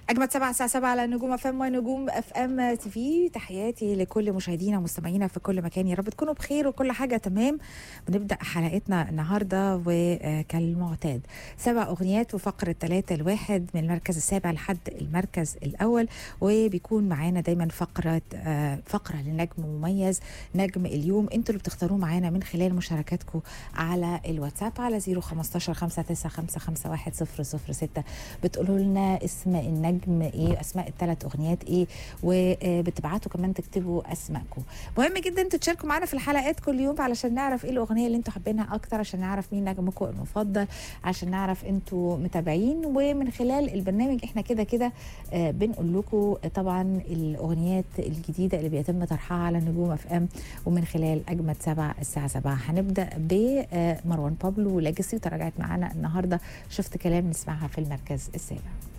اجمد سبعة الساعه 7 على نجوم اف ام ونجوم اف ام تي في تحياتي لكل مشاهدينا ومستمعينا في كل مكان يا رب تكونوا بخير وكل حاجه تمام بنبدا حلقتنا النهارده وكالمعتاد سبع اغنيات وفقره ثلاثة الواحد من المركز السابع لحد المركز الاول وبيكون معانا دايما فقره آه، فقره لنجم مميز نجم اليوم انتوا اللي بتختاروه معانا من خلال مشاركاتكم على الواتساب على 015 59551 006 بتقولوا لنا اسم النجم ايه اسماء الثلاث اغنيات ايه وبتبعتوا كمان تكتبوا اسمائكم مهم جدا انتوا تشاركوا معانا في الحلقات كل يوم علشان نعرف ايه الاغنيه اللي انتوا حابينها اكتر عشان نعرف مين نجمكم المفضل عشان نعرف انتوا متابعين ومن خلال البرنامج احنا كده كده آه، بنقول لكم طبعا الاغنيات الجديده اللي بيتم طرحها على نجوم اف ام ومن خلال اجمد سبعة الساعه 7 هنبدا بمروان بابلو وليجاسي وتراجعت معانا النهارده شفت كلام نسمعها في المركز السابع